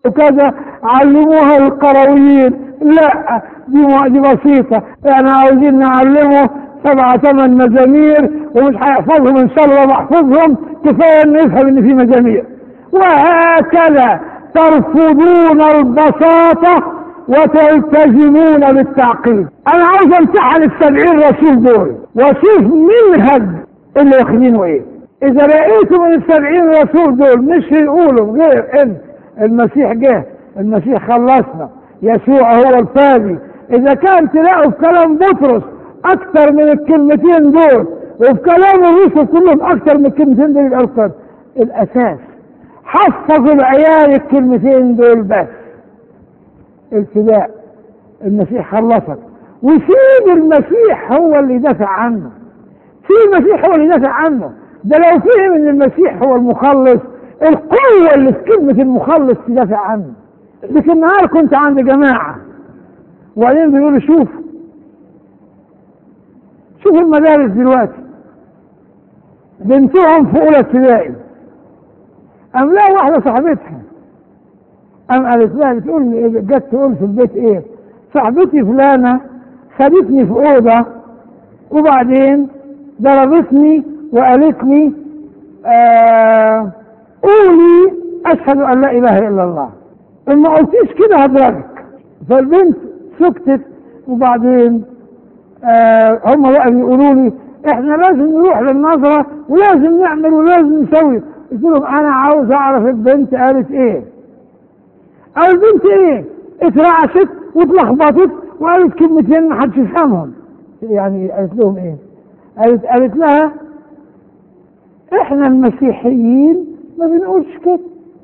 وكذا علموها القرويين لا دي م- دي بسيطة احنا عاوزين نعلمه سبعة ثمان مزامير ومش هيحفظهم ان شاء الله محفظهم كفاية ان يفهم ان في مزامير وهكذا ترفضون البساطة وتلتزمون بالتعقيد انا عاوز امتحن السبعين رسول دول واشوف منهج اللي واخدينه ايه اذا لقيتوا من السبعين رسول دول مش يقولوا غير ان المسيح جه المسيح خلصنا يسوع هو الفادي اذا كان تلاقوا في كلام بطرس اكتر من الكلمتين دول وفي كلام الرسل كلهم اكتر من الكلمتين دول يبقى القرآن. الاساس حفظوا العيال الكلمتين دول بس ابتداء المسيح خلصك وسيب المسيح هو اللي يدافع عنه سيب المسيح هو اللي يدافع عنه ده لو فهم ان المسيح هو المخلص القوة اللي في كلمة المخلص تدافع عنه لكن النهار كنت عند جماعة وبعدين بيقولوا شوف شوف المدارس دلوقتي بنتهم في اولى ابتدائي قام لها واحدة صاحبتها قام قالت لها بتقول لي إيه؟ جت تقول في البيت ايه صاحبتي فلانة خدتني في اوضة وبعدين ضربتني وقالت لي آه قولي اشهد ان لا اله الا الله ان ما قلتيش كده هضربك فالبنت سكتت وبعدين آه هم بقى بيقولوا لي احنا لازم نروح للنظره ولازم نعمل ولازم نسوي قلت لهم انا عاوز اعرف البنت قالت ايه قال البنت ايه اترعشت واتلخبطت وقالت كلمتين ما حدش يفهمهم يعني قالت لهم ايه قالت قالت لها احنا المسيحيين ما بنقولش كده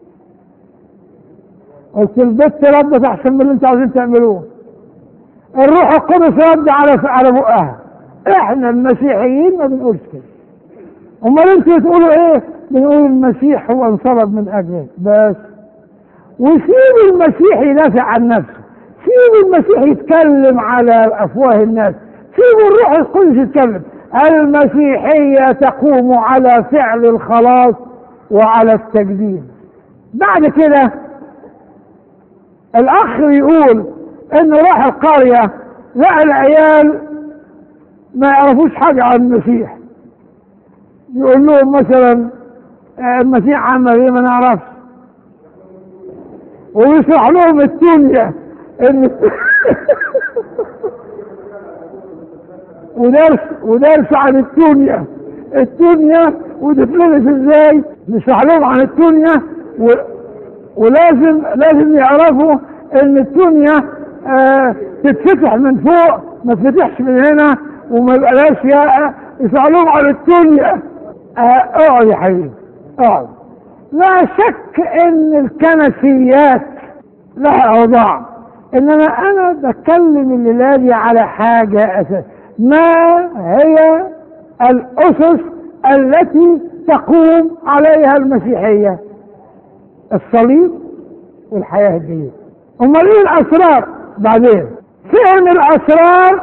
قلت البت ردت احسن من اللي انتوا عاوزين تعملوه الروح القدس رد على على بقها احنا المسيحيين ما بنقولش كده امال انتوا بتقولوا ايه بنقول المسيح هو انصلب من اجلك بس وسيب المسيح يدافع عن نفسه سيب المسيح يتكلم على افواه الناس سيب الروح القدس يتكلم المسيحية تقوم على فعل الخلاص وعلى التجديد بعد كده الاخ يقول انه راح القرية لقى العيال ما يعرفوش حاجة عن المسيح يقول لهم مثلا آه، المسيح عمل ايه ما نعرفش ويشرح لهم الدنيا ان ودرس ودرس عن الدنيا الدنيا وتتلبس ازاي نشرح لهم عن الدنيا و... ولازم لازم يعرفوا ان الدنيا آه تتفتح من فوق ما تفتحش من هنا وما يبقاش يا يشرح لهم عن الدنيا آه اقعد يا حبيبي اقعد لا شك ان الكنسيات لها اوضاع انما انا بتكلم الليله دي على حاجه اساس ما هي الاسس التي تقوم عليها المسيحيه الصليب والحياه الجديده امال ايه الاسرار بعدين فهم الاسرار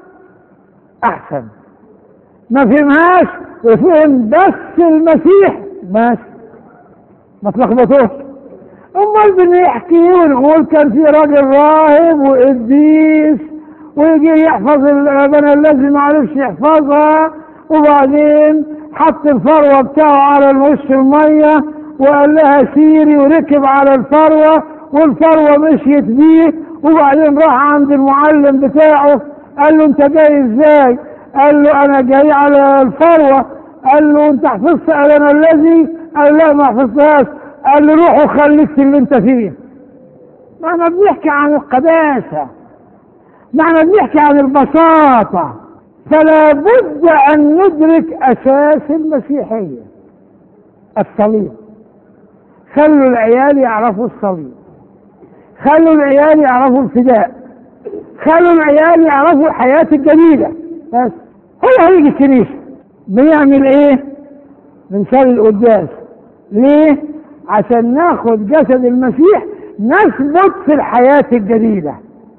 احسن ما فهمهاش وفهم بس المسيح بس ما تلخبطوش امال بنحكي ونقول كان في راجل راهب وقديس ويجي يحفظ الابن الذي ما عرفش يحفظها وبعدين حط الفروه بتاعه على الوش الميه وقال لها سيري وركب على الفروه والفروه مشيت بيه وبعدين راح عند المعلم بتاعه قال له انت جاي ازاي؟ قال له انا جاي على الفروه قال له انت حفظت قال انا الذي قال لا ما حفظتهاش قال له روح وخليك في اللي انت فيه ما احنا بنحكي عن القداسه ما احنا بنحكي عن البساطه فلا بد ان ندرك اساس المسيحيه الصليب خلوا العيال يعرفوا الصليب خلوا العيال يعرفوا الفداء خلوا العيال يعرفوا الحياه الجديده بس هو هيجي الكنيسه بيعمل ايه بنصلي القداس ليه عشان ناخد جسد المسيح نثبت في الحياة الجديدة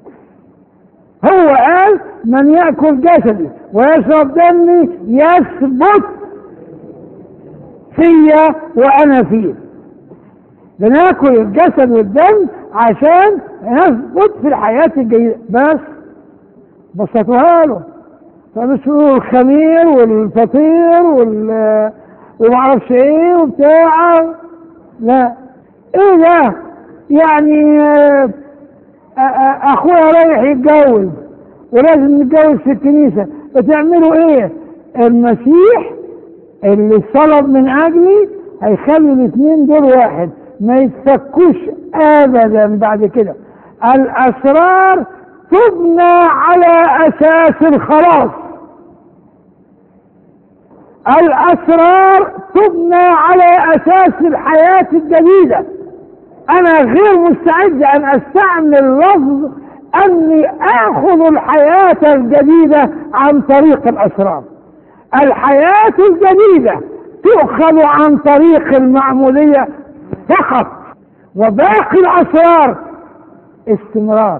هو قال من يأكل جسدي ويشرب دمي يثبت فيا وأنا فيه بناكل الجسد والدم عشان نثبت في الحياة الجيدة بس بسطوها له فمثلوا الخمير والفطير وال ومعرفش ايه وبتاع لا ايه ده يعني آه، آه، آه، اخويا رايح يتجوز ولازم نتجوز في الكنيسة بتعملوا ايه المسيح اللي صلب من اجلي هيخلي الاثنين دول واحد ما يتفكوش ابدا بعد كده الاسرار تبنى على اساس الخلاص الاسرار تبنى على اساس الحياة الجديدة انا غير مستعد ان استعمل لفظ اني اخذ الحياة الجديدة عن طريق الاسرار الحياة الجديدة تؤخذ عن طريق المعمودية فقط وباقي الاسرار استمرار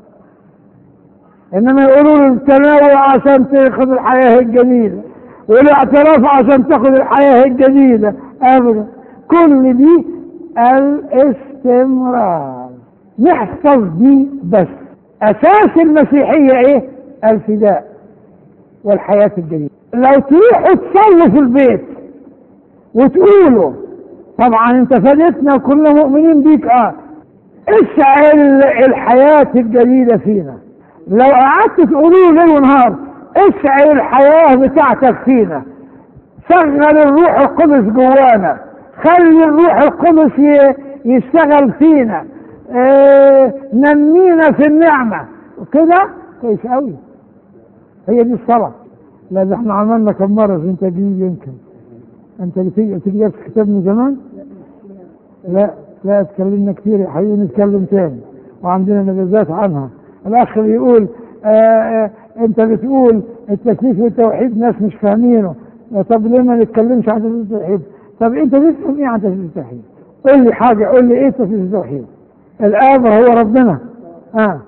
انما يقولوا له التناول عشان تاخذ الحياة الجديدة والاعتراف عشان تاخذ الحياة الجديدة ابدا كل دي الاستمرار نحفظ دي بس اساس المسيحية ايه الفداء والحياة الجديدة لو تروحوا تصلوا في البيت وتقولوا طبعا انت فدتنا وكلنا مؤمنين بيك اه اشعل الحياة الجديدة فينا لو قعدت تقولوا ليل ونهار اشعل الحياة بتاعتك فينا شغل الروح القدس جوانا خلي الروح القدس ي- يشتغل فينا اه نمينا في النعمة وكده كويس قوي هي دي الصلاة لا ده احنا عملنا كم مرة في انتاجية يمكن انت بتيجي بتيجي جبت كتاب من زمان لا لا اتكلمنا كتير يا حبيبي نتكلم تاني وعندنا نبذات عنها الاخ بيقول آه آه انت بتقول التكليف والتوحيد ناس مش فاهمينه آه، طب ليه ما نتكلمش عن تكليف التوحيد طب انت بتفهم ايه عن تكليف التوحيد قول لي حاجه قول لي ايه تكليف التوحيد الاب هو ربنا اه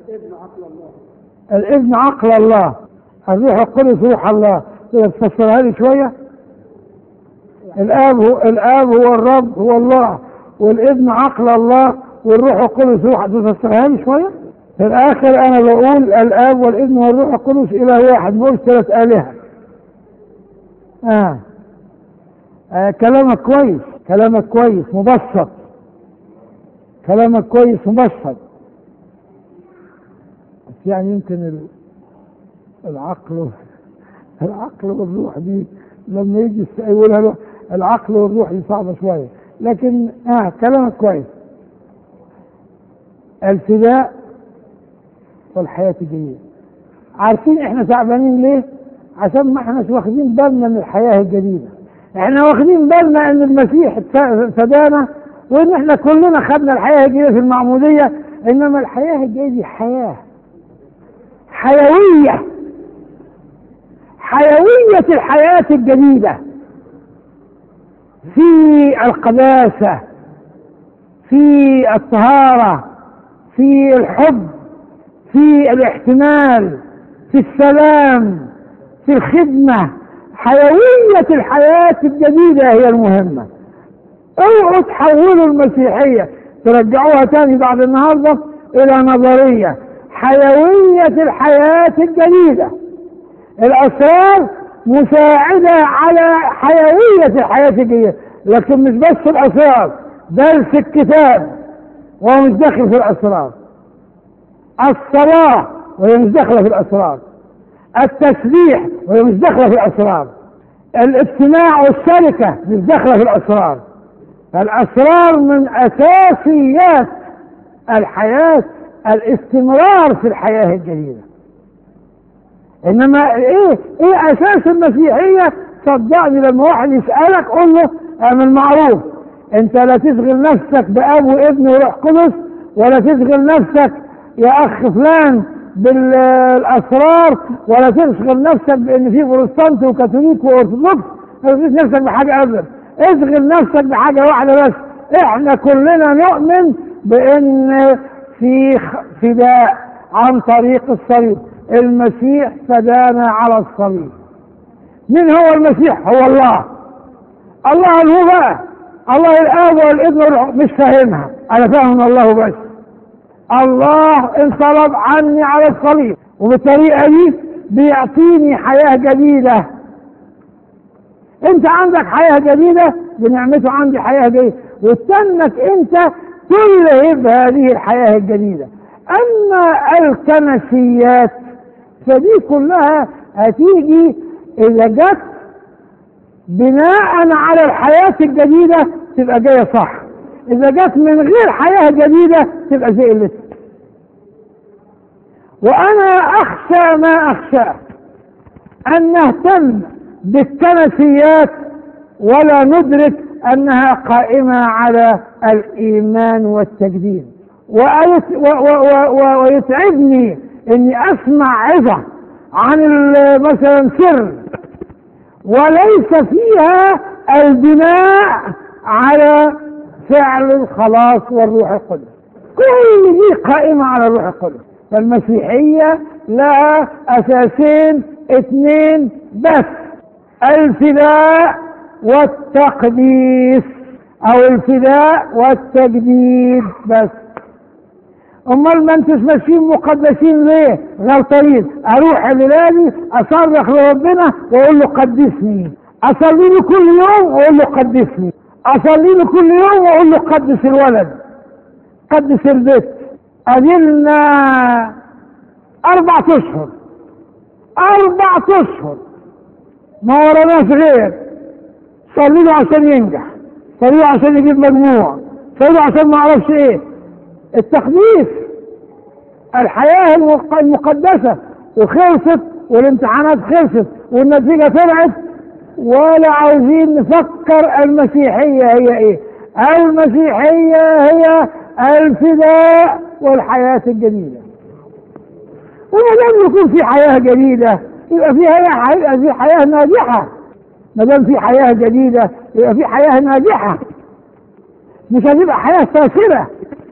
الابن عقل الله الروح القدس روح الله تقدر تفسرها لي شويه الاب هو الاب هو الرب هو الله والابن عقل الله والروح القدس روح تفسرها لي شويه في الاخر انا بقول الاب والابن والروح القدس اله واحد بقول ثلاث الهه آه. اه كلامك كويس كلامك كويس مبسط كلامك كويس مبسط بس يعني يمكن ال- العقل العقل والروح دي لما يجي الس- يقولها له العقل والروح دي صعبة شوية لكن اه كلامك كويس الفداء والحياة الجيدة عارفين احنا تعبانين ليه؟ عشان ما احناش واخدين بالنا من الحياة الجديدة احنا واخدين بالنا ان المسيح اتف- فدانا وان احنا كلنا خدنا الحياة الجديدة في المعمودية انما الحياة الجديدة دي حياة حيوية حيوية الحياة الجديدة في القداسة في الطهارة في الحب في الاحتمال في السلام في الخدمة حيوية الحياة الجديدة هي المهمة اوعوا تحولوا المسيحية ترجعوها تاني بعد النهاردة إلى نظرية حيوية الحياة الجديدة الأسرار مساعدة على حيوية الحياة الجديدة لكن مش بس الأسرار بل في الكتاب وهو مش داخل في الأسرار الصلاة وهي مش داخلة في الأسرار التسبيح وهي مش داخلة في الأسرار الاجتماع والشركة مش داخلة في الأسرار الأسرار من أساسيات الحياة الاستمرار في الحياة الجديدة إنما إيه إيه أساس المسيحية صدقني لما واحد يسألك قول له اعمل معروف أنت لا تشغل نفسك بأب وابن وروح قدس ولا تشغل نفسك يا أخ فلان بالأسرار ولا تشغل نفسك بأن في بروتستانت وكاثوليك وأرثوذكس ما تشغل نفسك بحاجة أبدا اشغل نفسك بحاجة واحدة بس احنا كلنا نؤمن بأن في فداء عن طريق الصليب المسيح فدانا على الصليب من هو المسيح هو الله الله هو بقى الله الاب والابن والروح مش فاهمها انا فاهم الله بس الله انصلب عني على الصليب وبالطريقه دي بيعطيني حياه جديده انت عندك حياه جديده بنعمته عندي حياه جديده واستنك انت تلهب هذه الحياه الجديده اما الكنسيات فدي كلها هتيجي اذا جت بناء على الحياه الجديده تبقى جايه صح اذا جت من غير حياه جديده تبقى زي اللي وانا اخشى ما اخشى ان نهتم بالكنسيات ولا ندرك انها قائمه على الايمان والتجديد وأيت- و- و- و- ويتعبني اني اسمع عظه عن ال- مثلا سر وليس فيها البناء على فعل الخلاص والروح القدس كل دي قائمة على الروح القدس فالمسيحية لها أساسين اثنين بس الفداء والتقديس أو الفداء والتجديد بس امال ما انتوش ماشيين مقدسين ليه غلطانين اروح لبلادي اصرخ لربنا واقول له قدسني اصلي له كل يوم واقول له قدسني اصلي له كل يوم واقول له قدس الولد قدس البيت ادينا اربع اشهر اربع اشهر ما وراناش غير صلي له عشان ينجح صلي له عشان يجيب مجموع صلي له عشان ما اعرفش ايه التقديس الحياة المق- المقدسة وخلصت والامتحانات خلصت والنتيجة طلعت ولا عاوزين نفكر المسيحية هي ايه المسيحية هي الفداء والحياة الجديدة وما دام يكون في حياة جديدة يبقى في حياة يبقى في حياة ناجحة ما دام في حياة جديدة يبقى في حياة ناجحة مش هتبقى حياة فاسدة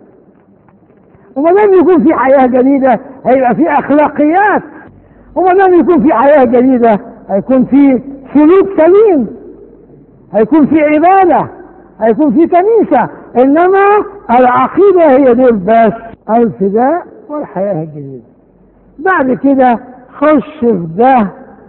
وما دام يكون في حياة جديدة هيبقى في أخلاقيات وما دام يكون في حياة جديدة هيكون في سلوك سليم هيكون في عبادة هيكون في كنيسة إنما العقيدة هي دول بس الفداء والحياة الجديدة بعد كده خش في ده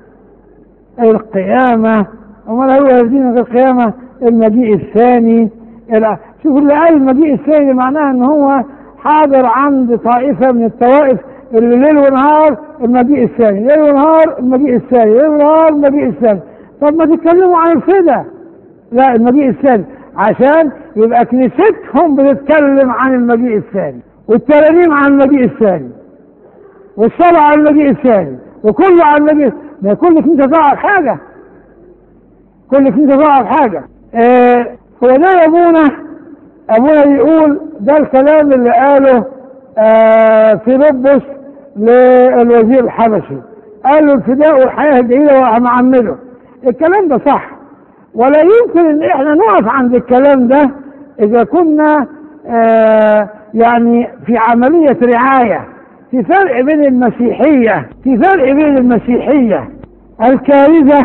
القيامة أمال هو يهدينا في القيامة المجيء الثاني الع- شوف اللي قال المجيء الثاني معناها ان هو حاضر عند طائفة من الطوائف اللي ليل ونهار المجيء الثاني ليل ونهار المجيء الثاني ليل ونهار المجيء الثاني طب ما تتكلموا عن الفدا لا المجيء الثاني عشان يبقى كنيستهم بتتكلم عن المجيء الثاني والترانيم عن المجيء الثاني والصلاة على المجيء الثاني وكله على المجيء ما كل كنيسة تعرف حاجة كل كنيسة تعرف حاجة آه هو ده يا ابونا ابونا بيقول ده الكلام اللي قاله آه فيلبس للوزير الحبشي قال له الفداء والحياة الجديدة ومعمله الكلام ده صح ولا يمكن ان احنا نقف عند الكلام ده اذا كنا آه يعني في عملية رعاية في فرق بين المسيحية في فرق بين المسيحية الكارثة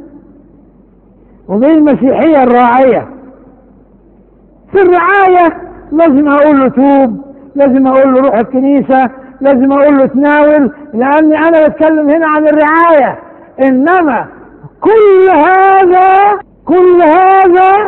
وبين المسيحية الراعية في الرعاية لازم اقول له توب لازم اقول له روح الكنيسة لازم اقول له تناول لاني انا بتكلم هنا عن الرعاية انما كل هذا كل هذا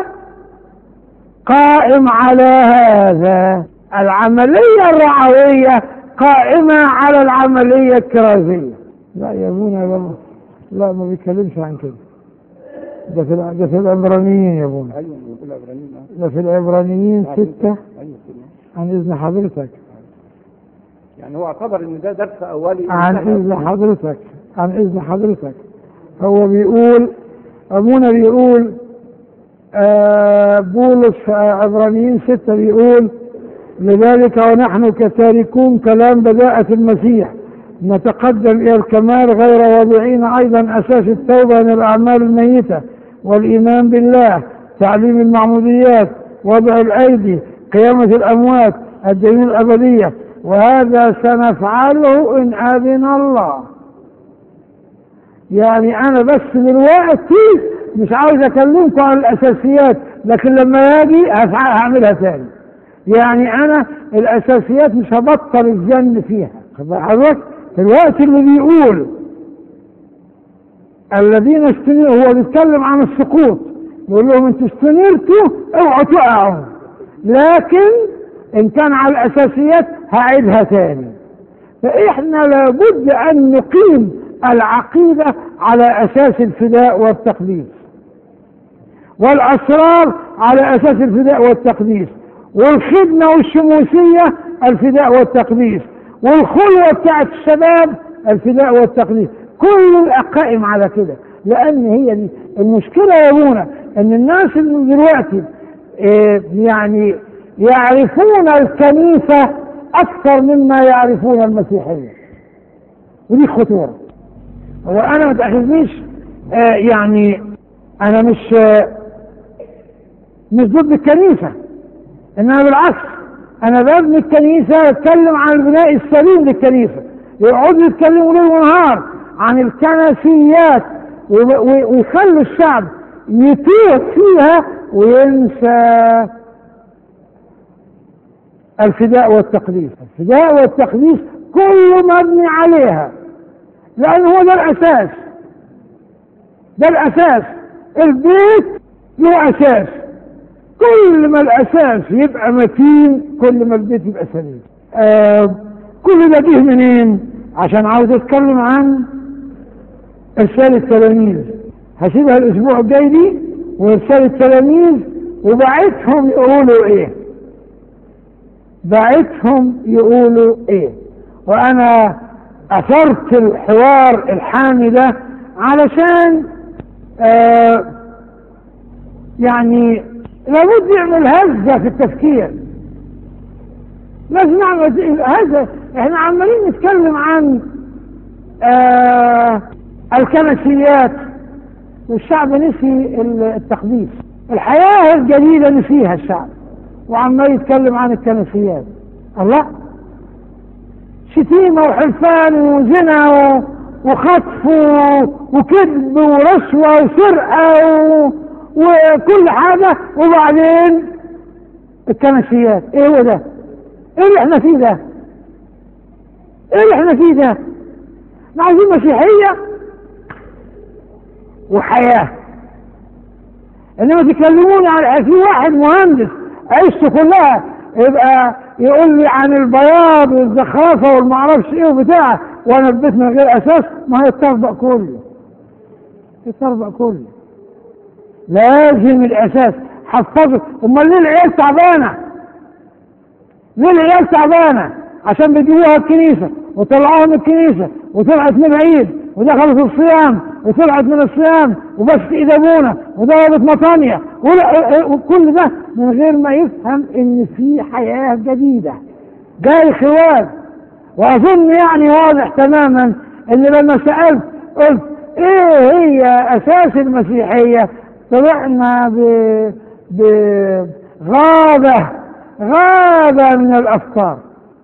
قائم على هذا العملية الرعوية قائمة على العملية الكرازية لا يا ابونا يا بابا لا ما بيتكلمش عن كده ده في الع- ده في العبرانيين يا ابونا ايوه في العبرانيين آه. ده في العبرانيين ستة ايوه كده. عن إذن حضرتك يعني هو اعتبر ان ده درس اولي عن انتهى. إذن حضرتك عن إذن حضرتك هو بيقول أبونا بيقول آه بولس في عبرانيين ستة بيقول لذلك ونحن كتاركون كلام بداءة المسيح نتقدم إلى الكمال غير واضعين أيضا أساس التوبة من الأعمال الميتة والإيمان بالله تعليم المعموديات وضع الأيدي قيامة الأموات الدين الأبدية وهذا سنفعله إن أذن الله يعني أنا بس دلوقتي مش عاوز أكلمكم عن الأساسيات لكن لما يجي هفع- هعملها تاني يعني انا الاساسيات مش هبطل الجن فيها خد بال حضرتك الوقت اللي بيقول الذين استنيروا هو بيتكلم عن السقوط يقول لهم انتوا استنيرتوا اوعوا تقعوا لكن ان كان على الاساسيات هعيدها تاني فاحنا لابد ان نقيم العقيده على اساس الفداء والتقديس والاسرار على اساس الفداء والتقديس والخدمه والشموسيه الفداء والتقديس والخلوه بتاعت الشباب الفداء والتقديس كل قائم على كده لان هي دي المشكله يا ابونا ان الناس اللي دلوقتي إيه يعني يعرفون الكنيسه اكثر مما يعرفون المسيحيه ودي خطوره هو انا ما تاخذنيش آه يعني انا مش آه مش ضد الكنيسه انما بالعكس انا ببني الكنيسه اتكلم عن البناء السليم للكنيسه يقعدوا يتكلموا ليل ونهار عن الكنسيات و- و- ويخلوا الشعب يتوه فيها وينسى الفداء والتقديس الفداء والتقديس كله مبني عليها لأن هو ده الأساس ده الأساس البيت له أساس كل ما الأساس يبقى متين كل ما البيت يبقى سليم آه كل ده جه منين عشان عاوز أتكلم عن إرسال التلاميذ هسيبها الأسبوع الجاي دي وإرسال التلاميذ وبعتهم يقولوا إيه بعتهم يقولوا ايه وانا اثرت الحوار الحامي ده علشان آه يعني لابد يعمل هزه في التفكير لازم نعمل هزه احنا عمالين نتكلم عن آه الكنسيات والشعب نسي التقديس الحياه الجديده نسيها الشعب وعمال يتكلم عن الكنسيات الله شتيمة وحلفان وزنا و- وخطف و- وكذب ورشوة وسرقة و- وكل حاجة وبعدين الكنسيات ايه هو ده ايه اللي احنا فيه ده ايه اللي احنا فيه ده احنا عايزين مسيحية وحياة انما تكلموني عن في واحد مهندس عيشته كلها يبقى يقول لي عن البياض والزخرفه والمعرفش ايه وبتاع وانا في بيت من غير اساس ما هي التربق كله التربق كله لازم الاساس حفظه امال ليه العيال تعبانه ليه العيال تعبانه عشان بيجيبوها الكنيسه وطلعوها من الكنيسه وطلعت من العيد ودخلت الصيام وطلعت من الصيام وبس ايد ابونا وضربت مطانية ولا- وكل ده من غير ما يفهم ان في حياة جديدة جاي خواد واظن يعني واضح تماما ان لما سألت قلت ايه هي اساس المسيحية طلعنا ب بغابة غابة من الافكار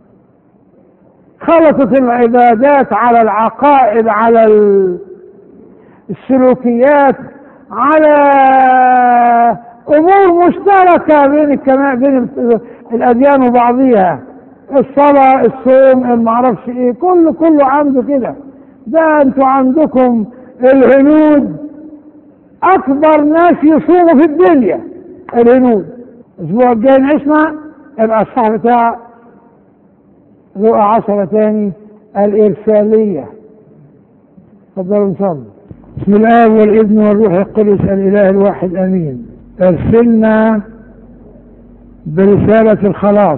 خلطت العبادات على العقائد على ال- السلوكيات على امور مشتركه بين الكما بين ال- الاديان وبعضيها الصلاه الصوم المعرفش ايه كله كله عنده كده ده انتوا عندكم الهنود اكبر ناس يصوموا في الدنيا الهنود الاسبوع الجاي نسمع الاصحاح بتاع لقى عشرة تاني الإرسالية تفضلوا نصلي بسم الله والابن والروح القدس الإله الواحد أمين ارسلنا برسالة الخلاص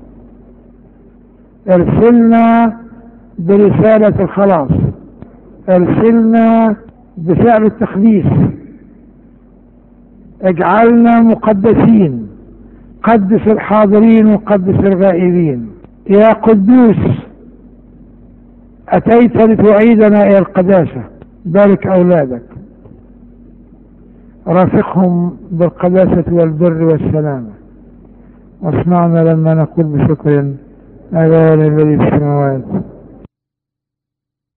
ارسلنا برسالة الخلاص ارسلنا بفعل التقديس اجعلنا مقدسين قدس الحاضرين وقدس الغائبين يا قدوس أتيت لتعيدنا إلى القداسة بارك أولادك رافقهم بالقداسة والبر والسلامة واسمعنا لما نقول بشكر أبانا الذي في السماوات